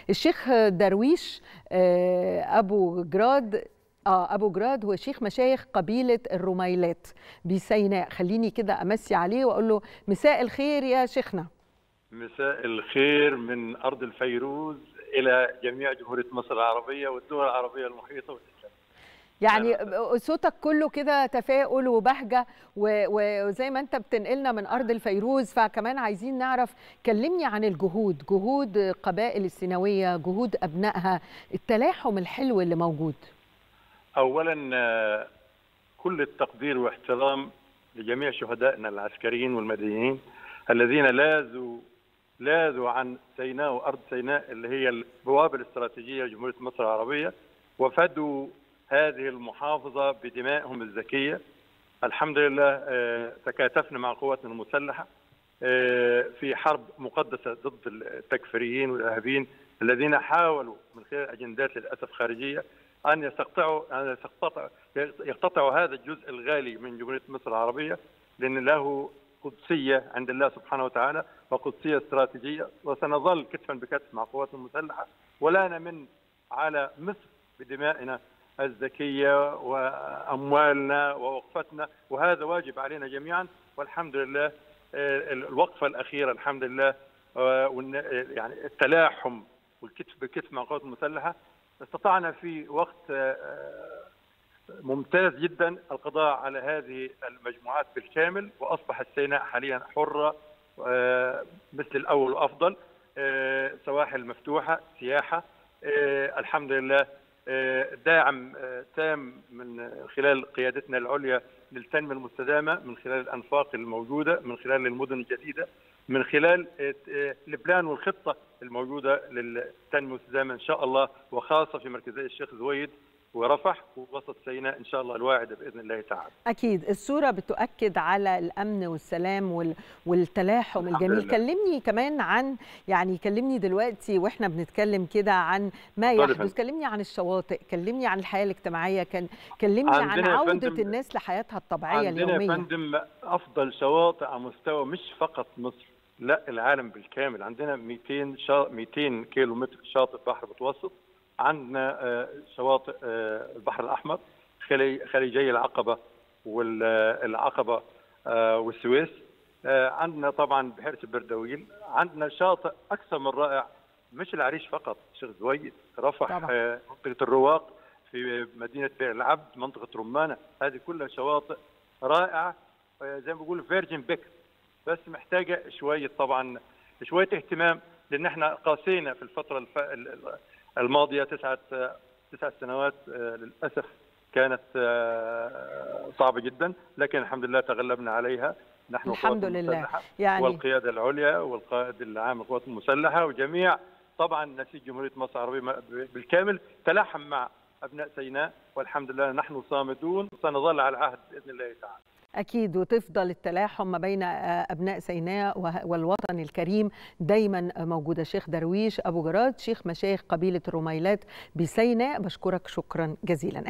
الشيخ درويش ابو جراد اه ابو جراد هو شيخ مشايخ قبيله الرميلات بسيناء خليني كده امسي عليه واقول له مساء الخير يا شيخنا مساء الخير من ارض الفيروز الى جميع جمهوريه مصر العربيه والدول العربيه المحيطه والاسلام يعني صوتك كله كده تفاؤل وبهجه وزي ما انت بتنقلنا من ارض الفيروز فكمان عايزين نعرف كلمني عن الجهود جهود قبائل السيناويه جهود ابنائها التلاحم الحلو اللي موجود اولا كل التقدير واحترام لجميع شهدائنا العسكريين والمدنيين الذين لاذوا لاذوا عن سيناء وارض سيناء اللي هي البوابه الاستراتيجيه لجمهوريه مصر العربيه وفدوا هذه المحافظه بدمائهم الزكيه الحمد لله تكاتفنا مع قواتنا المسلحه في حرب مقدسه ضد التكفيريين والارهابيين الذين حاولوا من خلال اجندات للاسف خارجيه ان يستقطعوا ان يستقطعوا يقتطعوا هذا الجزء الغالي من جمهوريه مصر العربيه لان له قدسيه عند الله سبحانه وتعالى وقدسيه استراتيجيه وسنظل كتفا بكتف مع قواتنا المسلحه ولا نمن على مصر بدمائنا الزكيه واموالنا ووقفتنا وهذا واجب علينا جميعا والحمد لله الوقفه الاخيره الحمد لله يعني التلاحم والكتف بكتف مع القوات المسلحه استطعنا في وقت ممتاز جدا القضاء على هذه المجموعات بالكامل واصبحت سيناء حاليا حره مثل الاول وافضل سواحل مفتوحه سياحه الحمد لله داعم تام من خلال قيادتنا العليا للتنميه المستدامه من خلال الانفاق الموجوده من خلال المدن الجديده من خلال البلان والخطه الموجوده للتنميه المستدامه ان شاء الله وخاصه في مركزي الشيخ زويد ورفح ووسط سيناء ان شاء الله الواعده باذن الله تعالى. اكيد الصوره بتؤكد على الامن والسلام والتلاحم الجميل، لله. كلمني كمان عن يعني كلمني دلوقتي واحنا بنتكلم كده عن ما يحدث، كلمني عن الشواطئ، كلمني عن الحياه الاجتماعيه، كان كلمني عن عوده الناس لحياتها الطبيعيه اليوميه. عندنا يا فندم افضل شواطئ على مستوى مش فقط مصر، لا العالم بالكامل، عندنا 200 شا... 200 كيلو متر شاطئ بحر متوسط عندنا شواطئ البحر الاحمر خليجي العقبه والعقبه والسويس عندنا طبعا بحيره البردويل عندنا شاطئ اكثر من رائع مش العريش فقط شيخ زويد رفح منطقه الرواق في مدينه بئر العبد منطقه رمانه هذه كلها شواطئ رائعه زي ما بيقولوا فيرجن بيك بس محتاجه شويه طبعا شويه اهتمام لان احنا قاسينا في الفتره الف... الماضيه تسعه تسع سنوات للاسف كانت صعبه جدا لكن الحمد لله تغلبنا عليها نحن الحمد لله يعني والقياده العليا والقائد العام للقوات المسلحه وجميع طبعا نسيج جمهوريه مصر العربيه بالكامل تلاحم مع ابناء سيناء والحمد لله نحن صامدون وسنظل على العهد باذن الله تعالى أكيد وتفضل التلاحم ما بين أبناء سيناء والوطن الكريم دايما موجودة شيخ درويش أبو جراد شيخ مشايخ قبيلة الرميلات بسيناء بشكرك شكرا جزيلا